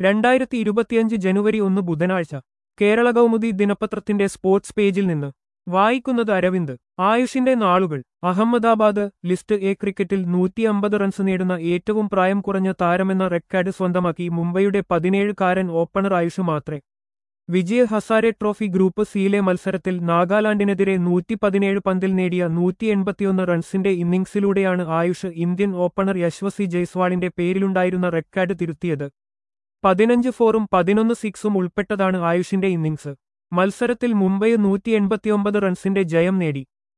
രണ്ടായിരത്തി ഇരുപത്തിയഞ്ച് ജനുവരി ഒന്ന് ബുധനാഴ്ച കേരള കൗമുദി ദിനപത്രത്തിന്റെ സ്പോർട്സ് പേജിൽ നിന്ന് വായിക്കുന്നത് അരവിന്ദ് ആയുഷിന്റെ നാളുകൾ അഹമ്മദാബാദ് ലിസ്റ്റ് എ ക്രിക്കറ്റിൽ നൂറ്റി അമ്പത് റൺസ് നേടുന്ന ഏറ്റവും പ്രായം കുറഞ്ഞ താരമെന്ന റെക്കോർഡ് സ്വന്തമാക്കി മുംബൈയുടെ പതിനേഴുകാരൻ ഓപ്പണർ ആയുഷ് മാത്രേ വിജയ് ഹസാരെ ട്രോഫി ഗ്രൂപ്പ് സിയിലെ മത്സരത്തിൽ നാഗാലാൻഡിനെതിരെ നൂറ്റി പതിനേഴ് പന്തിൽ നേടിയ നൂറ്റി എൺപത്തിയൊന്ന് റൺസിന്റെ ഇന്നിംഗ്സിലൂടെയാണ് ആയുഷ് ഇന്ത്യൻ ഓപ്പണർ യശ്വസി ജയ്സ്വാളിന്റെ പേരിലുണ്ടായിരുന്ന റെക്കോർഡ് തിരുത്തിയത് പതിനഞ്ച് ഫോറും പതിനൊന്ന് സിക്സും ഉൾപ്പെട്ടതാണ് ആയുഷിന്റെ ഇന്നിംഗ്സ് മത്സരത്തിൽ മുംബൈ നൂറ്റി എൺപത്തിയൊമ്പത് റൺസിന്റെ ജയം നേടി